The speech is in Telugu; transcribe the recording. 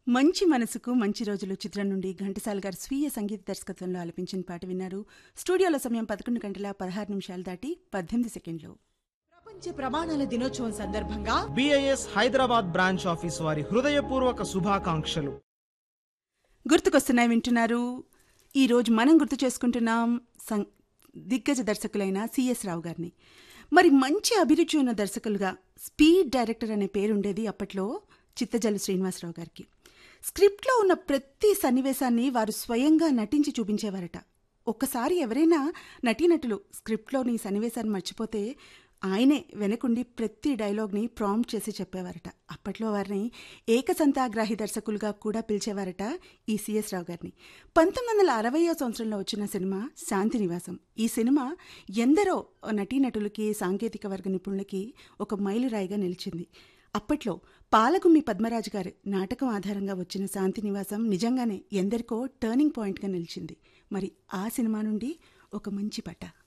మంచి మనసుకు మంచి రోజులు చిత్రం నుండి ఘంటసాల గారు స్వీయ సంగీత దర్శకత్వంలో ఆలపించిన పాట విన్నారు స్టూడియోలో సమయం పదకొండు గంటల పదహారు నిమిషాలు దాటి పద్దెనిమిది సెకండ్లు ప్రపంచ ప్రమాణాల దినోత్సవం సందర్భంగా బిఐఎస్ హైదరాబాద్ బ్రాంచ్ ఆఫీస్ వారి హృదయపూర్వక శుభాకాంక్షలు గుర్తుకొస్తున్నాయి వింటున్నారు ఈరోజు మనం గుర్తు చేసుకుంటున్నాం సం దిగ్గజ దర్శకులైన సిఎస్ రావు గారిని మరి మంచి అభిరుచి ఉన్న దర్శకులుగా స్పీడ్ డైరెక్టర్ అనే పేరుండేది అప్పట్లో చిత్తజల్లు శ్రీనివాసరావు గారికి స్క్రిప్ట్లో ఉన్న ప్రతి సన్నివేశాన్ని వారు స్వయంగా నటించి చూపించేవారట ఒక్కసారి ఎవరైనా నటీనటులు స్క్రిప్ట్లోని సన్నివేశాన్ని మర్చిపోతే ఆయనే వెనకుండి ప్రతి డైలాగ్ని ప్రాంప్ట్ చేసి చెప్పేవారట అప్పట్లో వారిని ఏకసంతాగ్రాహి దర్శకులుగా కూడా పిలిచేవారట ఈ సిఎస్ రావు గారిని పంతొమ్మిది వందల అరవయో సంవత్సరంలో వచ్చిన సినిమా శాంతి నివాసం ఈ సినిమా ఎందరో నటీనటులకి సాంకేతిక వర్గ నిపుణులకి ఒక మైలురాయిగా నిలిచింది అప్పట్లో పాలగుమ్మి పద్మరాజు గారి నాటకం ఆధారంగా వచ్చిన శాంతి నివాసం నిజంగానే ఎందరికో టర్నింగ్ పాయింట్గా నిలిచింది మరి ఆ సినిమా నుండి ఒక మంచి పట్ట